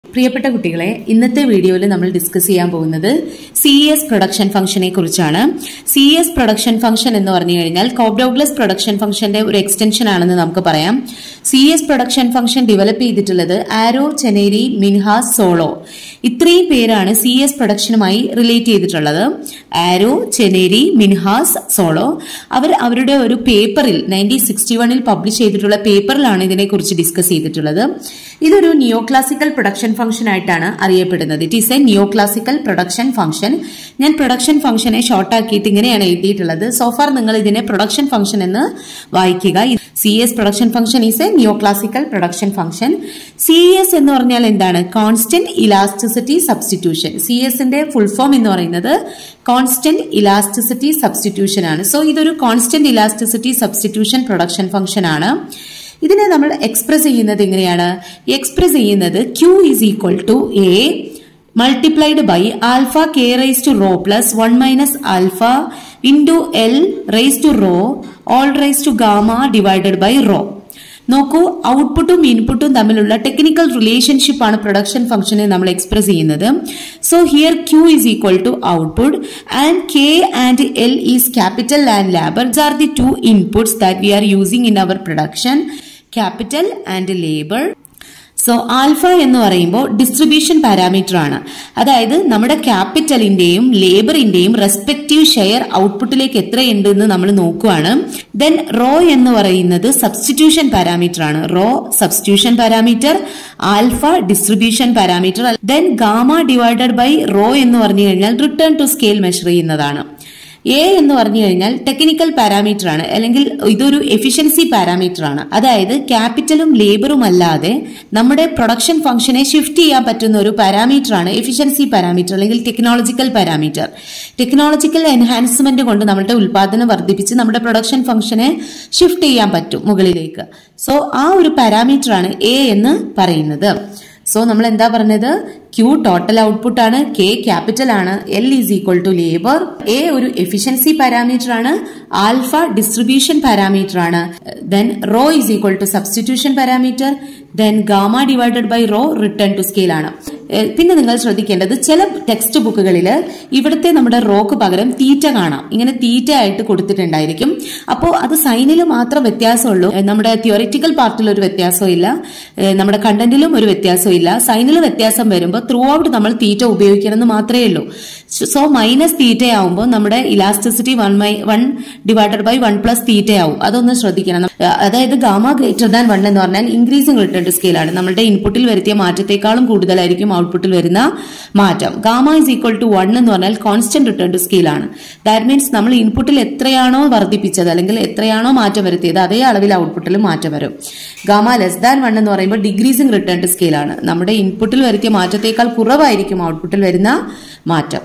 പ്രിയപ്പെട്ട കുട്ടികളെ ഇന്നത്തെ വീഡിയോയിൽ നമ്മൾ ഡിസ്കസ് ചെയ്യാൻ പോകുന്നത് സി എസ് പ്രൊഡക്ഷൻ ഫംഗ്ഷനെ കുറിച്ചാണ് സി എസ് പ്രൊഡക്ഷൻ ഫംഗ്ഷൻ എന്ന് പറഞ്ഞു കഴിഞ്ഞാൽ കോബ്ഡോഗ്ലസ് പ്രൊഡക്ഷൻ ഫംഗ്ഷന്റെ ഒരു എക്സ്റ്റൻഷൻ ആണെന്ന് നമുക്ക് പറയാം C S production function develop ചെയ്തിട്ടുള്ളത് ആരോ ചെനേരി മിൻഹാസ് സോളോ ഇത്രയും പേരാണ് സി എസ് പ്രൊഡക്ഷനുമായി റിലേറ്റ് ചെയ്തിട്ടുള്ളത് ആരോ ചെനേരി മിൻഹാസ് സോളോ അവർ അവരുടെ ഒരു പേപ്പറിൽ നയൻറ്റീൻ സിക്സ്റ്റി വണ്ണിൽ പബ്ലിഷ് ചെയ്തിട്ടുള്ള പേപ്പറിലാണ് ഇതിനെക്കുറിച്ച് ഡിസ്കസ് ചെയ്തിട്ടുള്ളത് ഇതൊരു നിയോ ക്ലാസിക്കൽ പ്രൊഡക്ഷൻ ഫംഗ്ഷൻ ആയിട്ടാണ് അറിയപ്പെടുന്നത് it is a neo classical production function ഞാൻ പ്രൊഡക്ഷൻ ഫംഗ്ഷനെ ഷോർട്ട് ആക്കിയിട്ട് ഇങ്ങനെയാണ് എഴുതിയിട്ടുള്ളത് സോഫാർ നിങ്ങൾ ഇതിനെ പ്രൊഡക്ഷൻ ഫംഗ്ഷൻ എന്ന് വായിക്കുക C S production function is a neo classical production function C S എന്ന് പറഞ്ഞാൽ എന്താണ് കോൺസ്റ്റന്റ് ഇലാസ്റ്റിസിറ്റി സബ്സ്റ്റിറ്റ്യൂഷൻ സി എസിന്റെ ഫുൾ ഫോം എന്ന് പറയുന്നത് കോൺസ്റ്റന്റ് ഇലാസ്റ്റിസിറ്റി സബ്സ്റ്റിറ്റ്യൂഷൻ ആണ് സോ ഇതൊരു constant elasticity substitution production function ആണ് ഇതിനെ നമ്മൾ എക്സ്പ്രസ് ചെയ്യുന്നത് എങ്ങനെയാണ് എക്സ്പ്രസ് ചെയ്യുന്നത് Q is equal to A multiplied by alpha K raise to rho plus one minus alpha into L raise to rho all raise to gamma divided by rho നോക്കൂ ഔട്ട്പുട്ടും ഇൻപുട്ടും തമ്മിലുള്ള ടെക്നിക്കൽ റിലേഷൻഷിപ്പ് ആണ് production ഫംഗ്ഷനെ നമ്മൾ express ചെയ്യുന്നത് so here Q is equal to output and K and L is capital and labour are the two inputs that we are using in our production capital and labour so alpha എന്ന് പറയുമ്പോൾ distribution parameter ആണ് അതായത് നമ്മുടെ ക്യാപിറ്റലിന്റെയും ലേബറിന്റെയും respective share ഔട്ട്പുട്ടിലേക്ക് എത്രയുണ്ട് എന്ന് നമ്മൾ നോക്കുകയാണ് ദെൻ റോ എന്ന് പറയുന്നത് സബ്സ്റ്റിറ്റ്യൂഷൻ പാരാമീറ്റർ ആണ് rho substitution parameter alpha distribution parameter then gamma divided by rho എന്ന് പറഞ്ഞു കഴിഞ്ഞാൽ റിട്ടേൺ ടു സ്കെയിൽ മെഷർ ചെയ്യുന്നതാണ് എ എന്ന് പറഞ്ഞു കഴിഞ്ഞാൽ ടെക്നിക്കൽ പാരാമീറ്റർ ആണ് അല്ലെങ്കിൽ ഇതൊരു എഫിഷ്യൻസി പാരാമീറ്റർ ആണ് അതായത് ക്യാപിറ്റലും ലേബറും അല്ലാതെ നമ്മുടെ പ്രൊഡക്ഷൻ ഫംഗ്ഷനെ ഷിഫ്റ്റ് ചെയ്യാൻ പറ്റുന്ന ഒരു പാരാമീറ്റർ ആണ് എഫിഷ്യൻസി പാരാമീറ്റർ അല്ലെങ്കിൽ ടെക്നോളജിക്കൽ പാരാമീറ്റർ ടെക്നോളജിക്കൽ എൻഹാൻസ്മെന്റ് കൊണ്ട് നമ്മുടെ ഉൽപാദനം വർദ്ധിപ്പിച്ച് നമ്മുടെ പ്രൊഡക്ഷൻ ഫംഗ്ഷനെ ഷിഫ്റ്റ് ചെയ്യാൻ പറ്റും മുകളിലേക്ക് സോ ആ ഒരു പാരാമീറ്റർ ആണ് എ എന്ന് പറയുന്നത് സോ നമ്മൾ എന്താ പറഞ്ഞത് ക്യൂ ടോട്ടൽ ഔട്ട്പുട്ട് ആണ് കെ ക്യാപിറ്റൽ ആണ് L is equal to labour A ഒരു എഫിഷ്യൻസി പാരാമീറ്റർ ആണ് ആൽഫ ഡിസ്ട്രിബ്യൂഷൻ പാരാമീറ്റർ ആണ് then rho is equal to substitution parameter then gamma divided by rho return to scale ആണ് പിന്നെ നിങ്ങൾ ശ്രദ്ധിക്കേണ്ടത് ചില ടെക്സ്റ്റ് ബുക്കുകളിൽ ഇവിടുത്തെ നമ്മുടെ റോക്ക് പകരം തീറ്റ കാണാം ഇങ്ങനെ തീറ്റ ആയിട്ട് കൊടുത്തിട്ടുണ്ടായിരിക്കും അപ്പോൾ അത് സൈനിൽ മാത്രം വ്യത്യാസമുള്ളൂ നമ്മുടെ തിയോറിറ്റിക്കൽ പാർട്ടിൽ ഒരു വ്യത്യാസവും ഇല്ല നമ്മുടെ കണ്ടന്റിലും ഒരു വ്യത്യാസവും ഇല്ല സൈനിൽ വ്യത്യാസം വരുമ്പോൾ ത്രൂ ഔട്ട് നമ്മൾ തീറ്റ ഉപയോഗിക്കണമെന്ന് മാത്രമേ ഉള്ളൂ സോ മൈനസ് തീറ്റ ആവുമ്പോൾ നമ്മുടെ elasticity one by one divided by one plus theta ആവും അതൊന്ന് ശ്രദ്ധിക്കണം അതായത് ഗാമ ഗ്രേറ്റർ ദാൻ വൺ എന്ന് പറഞ്ഞാൽ ഇൻക്രീസിംഗ് റിട്ടേൺ ടു സ്കെയിൽ ആണ് നമ്മുടെ ഇൻപുട്ടിൽ വരുത്തിയ മാറ്റത്തെക്കാളും കൂടുതലായിരിക്കും ഔട്ട്പുട്ടിൽ വരുന്ന മാറ്റം gamma is equal to one എന്ന് പറഞ്ഞാൽ കോൺസ്റ്റന്റ് റിട്ടേൺ ടു സ്കെയിൽ ആണ് ദാറ്റ് മീൻസ് നമ്മൾ ഇൻപുട്ടിൽ എത്രയാണോ വർദ്ധിപ്പിച്ചത് അല്ലെങ്കിൽ എത്രയാണോ മാറ്റം വരുത്തിയത് അതേ അളവിൽ ഔട്ട്പുട്ടിൽ മാറ്റം വരും ഗാമ ലെസ് ദാൻ വൺ എന്ന് പറയുമ്പോൾ ഡിഗ്രീസിംഗ് റിട്ടേൺ ടു സ്കെയിൽ ആണ് നമ്മുടെ ഇൻപുട്ടിൽ വരുത്തിയ മാറ്റത്തേക്കാൾ കുറവായിരിക്കും ഔട്ട്പുട്ടിൽ വരുന്ന മാറ്റം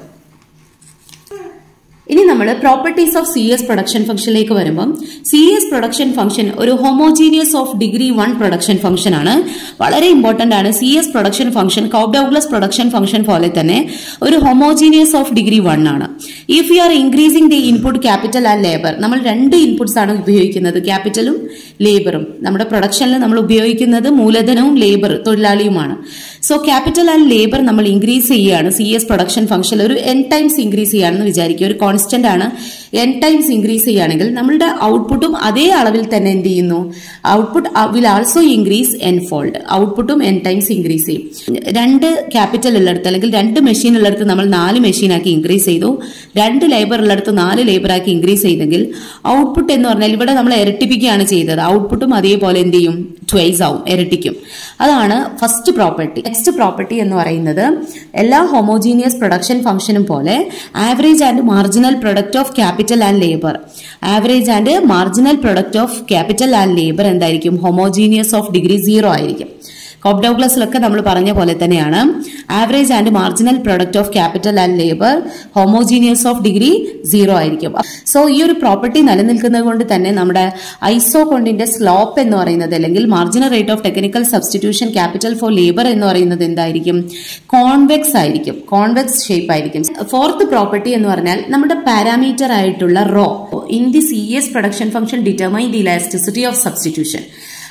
ഇനി നമ്മൾ properties of C S production ഫംഗ്ഷനിലേക്ക് വരുമ്പം സി എസ് പ്രൊഡക്ഷൻ ഫംഗ്ഷൻ ഒരു homogeneous of degree one production function ആണ് വളരെ ഇമ്പോർട്ടന്റ് ആണ് C S production function Cobb Douglas production function പോലെ തന്നെ ഒരു ഹോമോജീനിയസ് ഓഫ് ഡിഗ്രി വൺ ആണ് if you are increasing the input capital and labour നമ്മൾ രണ്ട് ഇൻപുട്സ് ആണ് ഉപയോഗിക്കുന്നത് ക്യാപിറ്റലും ലേബറും നമ്മുടെ പ്രൊഡക്ഷനിൽ നമ്മൾ ഉപയോഗിക്കുന്നത് മൂലധനവും ലേബർ തൊഴിലാളിയുമാണ് സോ ക്യാപിറ്റൽ ആൻഡ് ലേബർ നമ്മൾ ഇൻക്രീസ് ചെയ്യുകയാണ് സി എസ് പ്രൊഡക്ഷൻ ഫംഗ്ഷനിൽ ഒരു എൻ ടൈംസ് ഇൻക്രീസ് ചെയ്യുകയാണെന്ന് വിചാരിക്കുക ഒരു കോൺസ്റ്റന്റ് ആണ് എൻ ടൈംസ് ഇൻക്രീസ് ചെയ്യുകയാണെങ്കിൽ നമ്മളുടെ ഔട്ട്പുട്ടും അതേ അളവിൽ തന്നെ എന്ത് ചെയ്യുന്നു output will also increase n fold ഔട്ട്പുട്ടും എൻ ടൈംസ് ഇൻക്രീസ് ചെയ്യും രണ്ട് ക്യാപിറ്റൽ ഉള്ളിടത്ത് അല്ലെങ്കിൽ രണ്ട് മെഷീൻ ഉള്ളിടത്ത് നമ്മൾ നാല് മെഷീനാക്കി ഇൻക്രീസ് ചെയ്തു രണ്ട് ലേബർ ഉള്ളിടത്ത് നാല് ലേബറാക്കി ഇൻക്രീസ് ചെയ്തെങ്കിൽ ഔട്ട്പുട്ട് എന്ന് പറഞ്ഞാൽ ഇവിടെ നമ്മൾ ഇരട്ടിപ്പിക്കുകയാണ് ചെയ്തത് ഔട്ട്പുട്ടും അതേപോലെ എന്ത് ചെയ്യും ട്വൈസ് ആവും ഇരട്ടിക്കും അതാണ് ഫസ്റ്റ് പ്രോപ്പർട്ടി നെക്സ്റ്റ് പ്രോപ്പർട്ടി എന്ന് പറയുന്നത് എല്ലാ ഹോമോജീനിയസ് പ്രൊഡക്ഷൻ ഫംഗ്ഷനും പോലെ average and marginal product of capital and labour average and marginal product of capital and labour എന്തായിരിക്കും ഹോമോജീനിയസ് ഓഫ് ഡിഗ്രി സീറോ ആയിരിക്കും കോബ്ഡൌഗ്ലസിലൊക്കെ നമ്മൾ പറഞ്ഞ പോലെ തന്നെയാണ് average and marginal product of capital and labour homogeneous of degree zero ആയിരിക്കും so ഈ ഒരു പ്രോപ്പർട്ടി നിലനിൽക്കുന്നത് കൊണ്ട് തന്നെ നമ്മുടെ ഐസോ കൊണ്ടിന്റെ സ്ലോപ്പ് എന്ന് പറയുന്നത് അല്ലെങ്കിൽ marginal rate of technical substitution capital for labour എന്ന് പറയുന്നത് എന്തായിരിക്കും കോൺവെക്സ് ആയിരിക്കും കോൺവെക്സ് ഷേപ്പ് ആയിരിക്കും ഫോർത്ത് പ്രോപ്പർട്ടി എന്ന് പറഞ്ഞാൽ നമ്മുടെ പാരാമീറ്റർ ആയിട്ടുള്ള rho in the C S production function determine the elasticity of substitution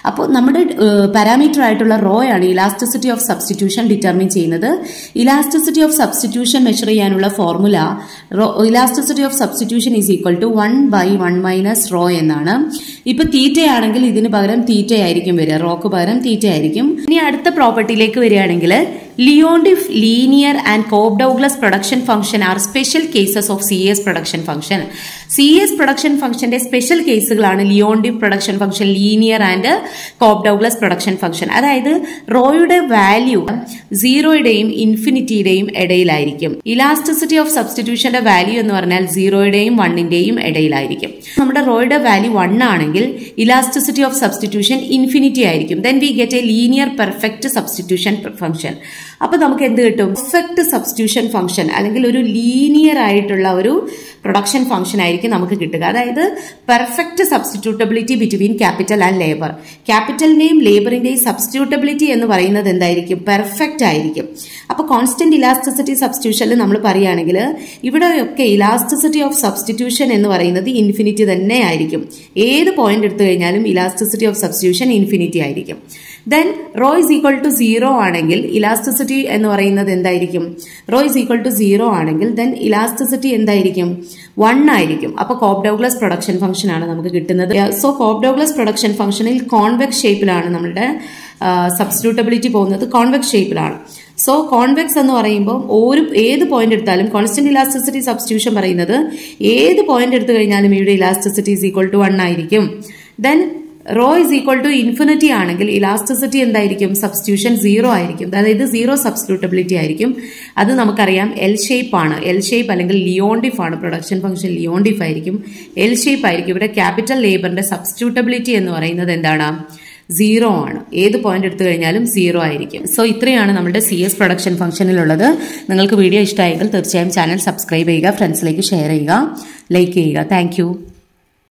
അപ്പോൾ നമ്മുടെ പാരാമീറ്റർ ആയിട്ടുള്ള റോ ആണ് ഇലാസ്റ്റിസിറ്റി ഓഫ് സബ്സ്റ്റിറ്റ്യൂഷൻ ഡിറ്റർമിൻ ചെയ്യുന്നത് ഇലാസ്റ്റിസിറ്റി ഓഫ് സബ്സ്റ്റിറ്റ്യൂഷൻ മെഷർ ചെയ്യാനുള്ള formula elasticity of substitution is equal to one by one minus rho എന്നാണ് ഇപ്പൊ തീറ്റ ആണെങ്കിൽ ഇതിന് പകരം തീറ്റ ആയിരിക്കും വരിക റോക്ക് പകരം തീറ്റ ആയിരിക്കും ഇനി അടുത്ത പ്രോപ്പർട്ടിയിലേക്ക് വരികയാണെങ്കിൽ Leontief linear and Cobb Douglas production function are special cases of C S production function C S production ഫംഗ്ഷന്റെ സ്പെഷ്യൽ കേസുകളാണ് Leontief production function linear and Cobb Douglas production function അതായത് റോയുടെ വാല്യൂ സീറോയുടെയും ഇൻഫിനിറ്റിയുടെയും ഇടയിലായിരിക്കും ഇലാസ്റ്റിസിറ്റി ഓഫ് സബ്സ്റ്റിറ്റ്യൂഷന്റെ value എന്ന് പറഞ്ഞാൽ സീറോയുടെയും വണ്ണിന്റെയും ഇടയിലായിരിക്കും നമ്മുടെ റോയുടെ വാല്യൂ വൺ ആണെങ്കിൽ ഇലാസ്റ്റിസിറ്റി ഓഫ് സബ്സ്റ്റിറ്റ്യൂഷൻ ഇൻഫിനിറ്റി ആയിരിക്കും then we get a linear perfect substitution function അപ്പൊ നമുക്ക് എന്ത് കിട്ടും പെർഫെക്റ്റ് സബ്സ്റ്റിറ്റ്യൂഷൻ ഫംഗ്ഷൻ അല്ലെങ്കിൽ ഒരു ലീനിയർ ആയിട്ടുള്ള ഒരു പ്രൊഡക്ഷൻ ഫംഗ്ഷൻ ആയിരിക്കും നമുക്ക് കിട്ടുക അതായത് perfect substitutability between capital and labour ക്യാപിറ്റലിന്റെയും ലേബറിന്റെയും സബ്സ്റ്റിറ്റ്യൂട്ടബിലിറ്റി എന്ന് പറയുന്നത് എന്തായിരിക്കും പെർഫെക്റ്റ് ആയിരിക്കും അപ്പൊ കോൺസ്റ്റന്റ് ഇലാസ്റ്റിസിറ്റി സബ്സ്റ്റിറ്റ്യൂഷനിൽ നമ്മൾ പറയുകയാണെങ്കിൽ ഇവിടെയൊക്കെ ഇലാസ്റ്റിസിറ്റി ഓഫ് സബ്സ്റ്റിറ്റ്യൂഷൻ എന്ന് പറയുന്നത് ഇൻഫിനിറ്റി തന്നെ ആയിരിക്കും ഏത് പോയിന്റ് എടുത്തു കഴിഞ്ഞാലും ഇലാസ്റ്റിസിറ്റി ഓഫ് സബ്സ്റ്റിറ്റ്യൂഷൻ ഇൻഫിനിറ്റി ആയിരിക്കും then rho is equal to zero ആണെങ്കിൽ ഇലാസ്റ്റിസിറ്റി എന്ന് പറയുന്നത് എന്തായിരിക്കും rho is equal to zero ആണെങ്കിൽ ദെൻ ഇലാസ്റ്റിസിറ്റി എന്തായിരിക്കും വൺ ആയിരിക്കും അപ്പൊ കോപ് ഡൗഗ്ലസ് പ്രൊഡക്ഷൻ ഫംഗ്ഷൻ ആണ് നമുക്ക് കിട്ടുന്നത് സോ കോപ് ഡൗഗ്ലസ് പ്രൊഡക്ഷൻ ഫംഗ്ഷനിൽ കോൺവെക്സ് ഷേപ്പിലാണ് നമ്മുടെ സബ്സ്റ്റിറ്റ്യൂട്ടബിലിറ്റി പോകുന്നത് കോൺവെക്സ് ഷേപ്പിലാണ് സോ കോൺവെക്സ് എന്ന് പറയുമ്പോൾ ഒരു ഏത് പോയിന്റ് എടുത്താലും കോൺസ്റ്റന്റ് ഇലാസ്റ്റിസിറ്റി സബ്സ്റ്റിറ്റ്യൂഷൻ പറയുന്നത് ഏത് പോയിന്റ് എടുത്തു കഴിഞ്ഞാലും ഇവിടെ elasticity is equal to one ആയിരിക്കും then rho is equal to infinity ആണെങ്കിൽ ഇലാസ്റ്റിസിറ്റി എന്തായിരിക്കും സബ്സ്റ്റിറ്റ്യൂഷൻ സീറോ ആയിരിക്കും അതായത് സീറോ സബ്സ്റ്റിറ്റ്യൂട്ടബിലിറ്റി ആയിരിക്കും അത് നമുക്കറിയാം എൽ ഷേപ്പ് ആണ് എൽ ഷേപ്പ് അല്ലെങ്കിൽ ലിയോണ്ടിഫ് ആണ് പ്രൊഡക്ഷൻ ഫംഗ്ഷൻ ലിയോണ്ടിഫ് ആയിരിക്കും എൽ ഷേപ്പ് ആയിരിക്കും ഇവിടെ ക്യാപിറ്റൽ ലേബറിന്റെ സബ്സ്റ്റിറ്റ്യൂട്ടബിലിറ്റി എന്ന് പറയുന്നത് എന്താണ് സീറോ ആണ് ഏത് പോയിന്റ് എടുത്തു കഴിഞ്ഞാലും സീറോ ആയിരിക്കും സോ ഇത്രയാണ് നമ്മുടെ സി എസ് പ്രൊഡക്ഷൻ ഫംഗ്ഷനിലുള്ളത് നിങ്ങൾക്ക് വീഡിയോ ഇഷ്ടമായെങ്കിൽ തീർച്ചയായും ചാനൽ സബ്സ്ക്രൈബ് ചെയ്യുക ഫ്രണ്ട്സിലേക്ക് ഷെയർ ചെയ്യുക ലൈക്ക് ചെയ്യുക താങ്ക്